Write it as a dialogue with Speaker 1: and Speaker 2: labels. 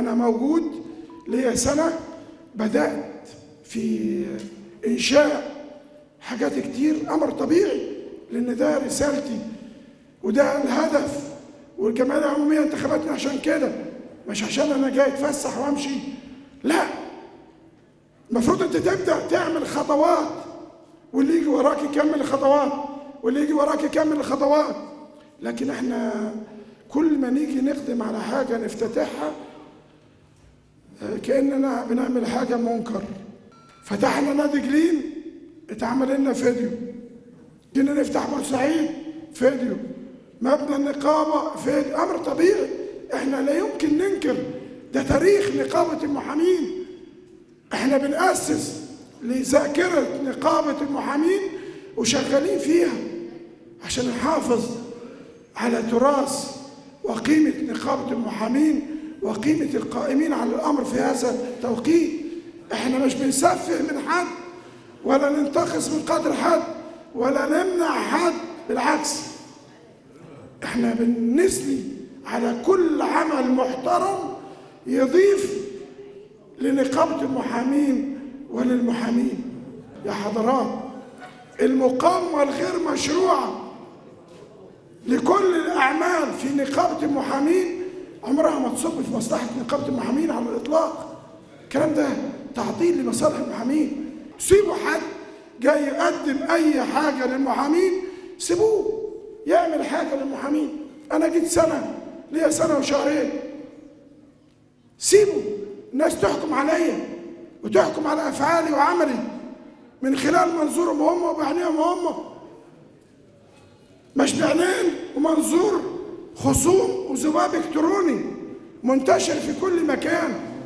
Speaker 1: انا موجود ليا سنه بدات في انشاء حاجات كتير امر طبيعي لان ده رسالتي وده الهدف والجمعيه العموميه انتخبتني عشان كده مش عشان انا جاي اتفسح وامشي لا المفروض انت تبدا تعمل خطوات واللي يجي وراك يكمل الخطوات واللي يجي وراك يكمل الخطوات لكن احنا كل ما نيجي نقدم على حاجه نفتتحها آه، كاننا بنعمل حاجه منكر فتحنا نادي جليم اتعمل لنا فيديو جينا نفتح بورسعيد فيديو مبنى النقابه فيديو امر طبيعي احنا لا يمكن ننكر ده تاريخ نقابه المحامين احنا بنأسس لذاكرة نقابة المحامين وشغالين فيها عشان نحافظ على تراث وقيمة نقابة المحامين وقيمة القائمين على الأمر في هذا التوقيت احنا مش بنسفه من حد ولا ننتقص من قدر حد ولا نمنع حد بالعكس احنا بنثني على كل عمل محترم يضيف لنقابة المحامين وللمحامين يا حضرات المقاومة الغير مشروعة لكل الأعمال في نقابة المحامين عمرها ما تصب في مصلحة نقابة المحامين على الإطلاق الكلام ده تعطيل لمصالح المحامين سيبوا حد جاي يقدم أي حاجة للمحامين سيبوه يعمل حاجة للمحامين أنا جيت سنة ليا سنة وشهرين سيبوا الناس تحكم عليا وتحكم على افعالي وعملي من خلال منظورهم هم وبعينيهم هم مش بعينين ومنظور خصوم وذباب الكتروني منتشر في كل مكان